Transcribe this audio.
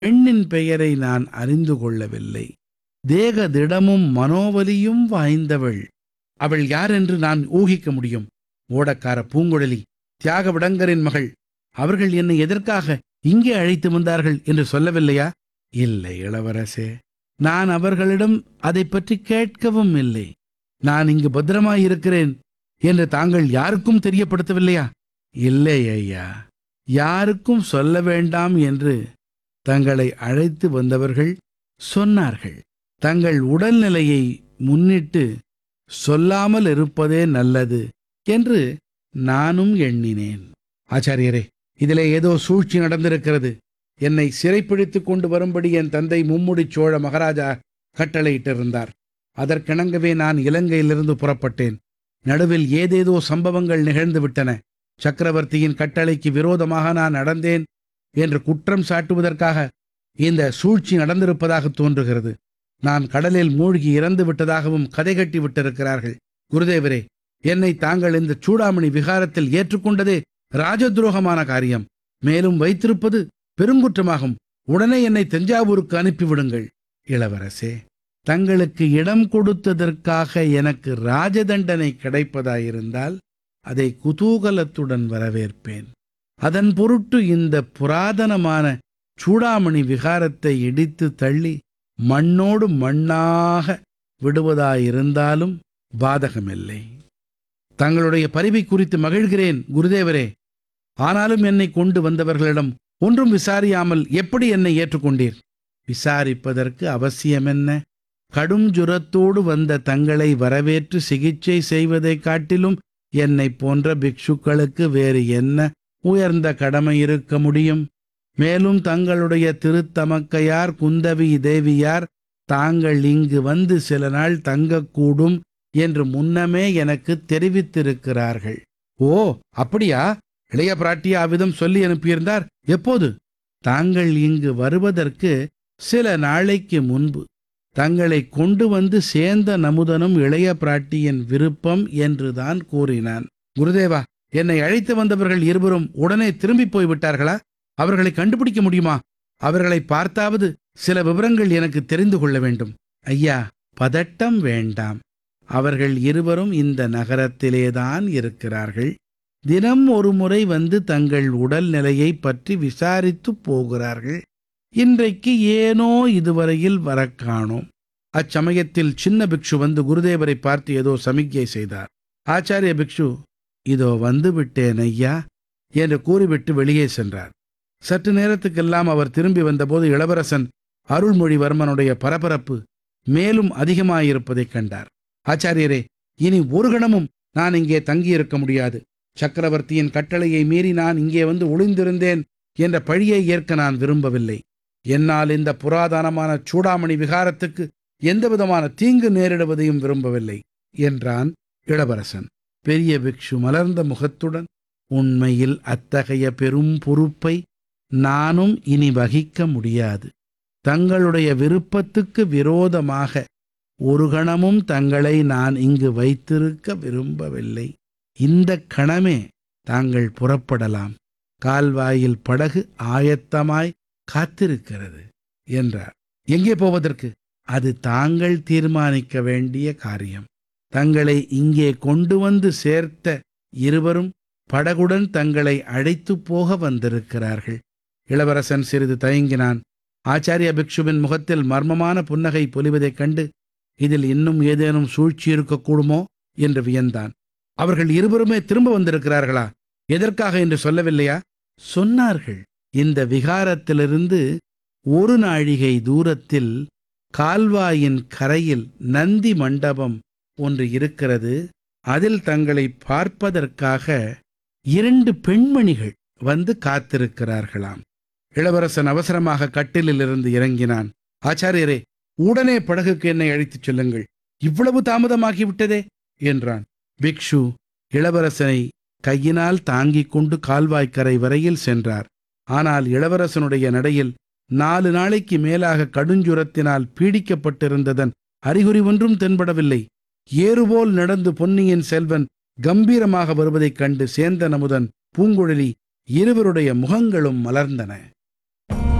பெண்ணின் பெயரை நான் அறிந்து கொள்ளவில்லை தேக திடமும் மனோவலியும் வாய்ந்தவள் அவள் யார் என்று நான் ஊகிக்க முடியும் ஓடக்கார பூங்குழலி தியாகவிடங்கரின் மகள் அவர்கள் என்னை எதற்காக இங்கே அழைத்து வந்தார்கள் என்று சொல்லவில்லையா இல்லை இளவரசே நான் அவர்களிடம் அதை பற்றி கேட்கவும் இல்லை நான் இங்கு பத்திரமாயிருக்கிறேன் என்று தாங்கள் யாருக்கும் தெரியப்படுத்தவில்லையா இல்லை ஐயா யாருக்கும் சொல்ல வேண்டாம் என்று தங்களை அழைத்து வந்தவர்கள் சொன்னார்கள் தங்கள் உடல்நிலையை முன்னிட்டு சொல்லாமல் இருப்பதே நல்லது என்று நானும் எண்ணினேன் ஆச்சாரியரே இதிலே ஏதோ சூழ்ச்சி நடந்திருக்கிறது என்னை சிறைப்பிடித்துக் கொண்டு வரும்படி என் தந்தை மும்முடிச் சோழ மகாராஜா கட்டளையிட்டிருந்தார் அதற்கிணங்கவே நான் இலங்கையிலிருந்து புறப்பட்டேன் நடுவில் ஏதேதோ சம்பவங்கள் நிகழ்ந்து விட்டன சக்கரவர்த்தியின் கட்டளைக்கு விரோதமாக நான் நடந்தேன் என்று குற்றம் சாட்டுவதற்காக இந்த சூழ்ச்சி நடந்திருப்பதாக தோன்றுகிறது நான் கடலில் மூழ்கி இறந்து விட்டதாகவும் கதை கட்டி விட்டிருக்கிறார்கள் குருதேவரே என்னை தாங்கள் இந்த சூடாமணி விகாரத்தில் ஏற்றுக்கொண்டதே ராஜதுரோகமான காரியம் மேலும் வைத்திருப்பது பெருங்குற்றமாகும் உடனே என்னை தஞ்சாவூருக்கு அனுப்பிவிடுங்கள் இளவரசே தங்களுக்கு இடம் கொடுத்ததற்காக எனக்கு ராஜதண்டனை கிடைப்பதாயிருந்தால் அதை குதூகலத்துடன் வரவேற்பேன் அதன் பொருட்டு இந்த புராதனமான சூடாமணி விகாரத்தை இடித்து தள்ளி மண்ணோடு மண்ணாக விடுவதாயிருந்தாலும் பாதகமில்லை தங்களுடைய பரிவை குறித்து மகிழ்கிறேன் குருதேவரே ஆனாலும் என்னை கொண்டு வந்தவர்களிடம் ஒன்றும் விசாரியாமல் எப்படி என்னை ஏற்றுக்கொண்டீர் விசாரிப்பதற்கு அவசியமென்ன கடும் ஜுரத்தோடு வந்த தங்களை வரவேற்று சிகிச்சை செய்வதைக் காட்டிலும் என்னைப் போன்ற பிக்ஷுக்களுக்கு வேறு என்ன உயர்ந்த கடமை இருக்க முடியும் மேலும் தங்களுடைய திருத்தமக்கையார் குந்தவி தேவியார் தாங்கள் இங்கு வந்து சில நாள் தங்கக்கூடும் என்று முன்னமே எனக்கு தெரிவித்திருக்கிறார்கள் ஓ அப்படியா இளைய பிராட்டி அவ்விதம் சொல்லி அனுப்பியிருந்தார் எப்போது தாங்கள் இங்கு வருவதற்கு சில நாளைக்கு முன்பு தங்களை கொண்டு வந்து சேர்ந்த நமுதனும் இளைய பிராட்டியின் விருப்பம் என்றுதான் கூறினான் குருதேவா என்னை அழைத்து வந்தவர்கள் இருவரும் உடனே திரும்பி போய்விட்டார்களா அவர்களை கண்டுபிடிக்க முடியுமா அவர்களை பார்த்தாவது சில விவரங்கள் எனக்கு தெரிந்து கொள்ள வேண்டும் ஐயா பதட்டம் வேண்டாம் அவர்கள் இருவரும் இந்த நகரத்திலேதான் இருக்கிறார்கள் தினம் ஒரு முறை வந்து தங்கள் உடல் நிலையை பற்றி விசாரித்து போகிறார்கள் இன்றைக்கு ஏனோ இதுவரையில் வரக் காணோம் அச்சமயத்தில் சின்ன பிக்ஷு வந்து குருதேவரை பார்த்து ஏதோ சமிக்ஞை செய்தார் ஆச்சாரிய பிக்ஷு இதோ வந்து விட்டேன் ஐயா என்று கூறிவிட்டு வெளியே சென்றார் சற்று நேரத்துக்கெல்லாம் அவர் திரும்பி வந்தபோது இளவரசன் அருள்மொழிவர்மனுடைய பரபரப்பு மேலும் அதிகமாயிருப்பதைக் கண்டார் ஆச்சாரியரே இனி ஒரு கணமும் நான் இங்கே தங்கியிருக்க முடியாது சக்கரவர்த்தியின் கட்டளையை மீறி நான் இங்கே வந்து ஒளிந்திருந்தேன் என்ற பழியை ஏற்க நான் விரும்பவில்லை என்னால் இந்த புராதனமான சூடாமணி விகாரத்துக்கு எந்தவிதமான தீங்கு நேரிடுவதையும் விரும்பவில்லை என்றான் இளவரசன் பெரிய பிக்ஷு மலர்ந்த முகத்துடன் உண்மையில் அத்தகைய பெரும் பொறுப்பை நானும் இனி வகிக்க முடியாது தங்களுடைய விருப்பத்துக்கு விரோதமாக ஒரு கணமும் தங்களை நான் இங்கு வைத்திருக்க விரும்பவில்லை இந்த கணமே தாங்கள் புறப்படலாம் கால்வாயில் படகு ஆயத்தமாய் காத்திருக்கிறது என்றார் எங்கே போவதற்கு அது தாங்கள் தீர்மானிக்க வேண்டிய காரியம் தங்களை இங்கே கொண்டு வந்து சேர்த்த இருவரும் படகுடன் தங்களை அழைத்து போக வந்திருக்கிறார்கள் இளவரசன் சிறிது தயங்கினான் ஆச்சாரிய பிக்ஷுவின் முகத்தில் மர்மமான புன்னகை பொலிவதைக் கண்டு இதில் இன்னும் ஏதேனும் சூழ்ச்சி இருக்கக்கூடுமோ என்று வியந்தான் அவர்கள் இருவருமே திரும்ப வந்திருக்கிறார்களா எதற்காக என்று சொல்லவில்லையா சொன்னார்கள் இந்த விகாரத்திலிருந்து ஒரு நாழிகை தூரத்தில் கால்வாயின் கரையில் நந்தி மண்டபம் ஒன்று இருக்கிறது அதில் தங்களை பார்ப்பதற்காக இரண்டு பெண்மணிகள் வந்து காத்திருக்கிறார்களாம் இளவரசன் அவசரமாக கட்டிலிலிருந்து இறங்கினான் ஆச்சாரியரே உடனே படகுக்கு என்னை அழைத்துச் செல்லுங்கள் இவ்வளவு தாமதமாகிவிட்டதே என்றான் பிக்ஷு இளவரசனை கையினால் தாங்கிக் கொண்டு கால்வாய்க்கரை வரையில் சென்றார் ஆனால் இளவரசனுடைய நடையில் நாலு நாளைக்கு மேலாக கடுஞ்சுரத்தினால் பீடிக்கப்பட்டிருந்ததன் அறிகுறி ஒன்றும் தென்படவில்லை ஏறுபோல் நடந்து பொன்னியின் செல்வன் கம்பீரமாக வருவதைக் கண்டு சேந்தன் அமுதன் பூங்குழலி இருவருடைய முகங்களும் மலர்ந்தன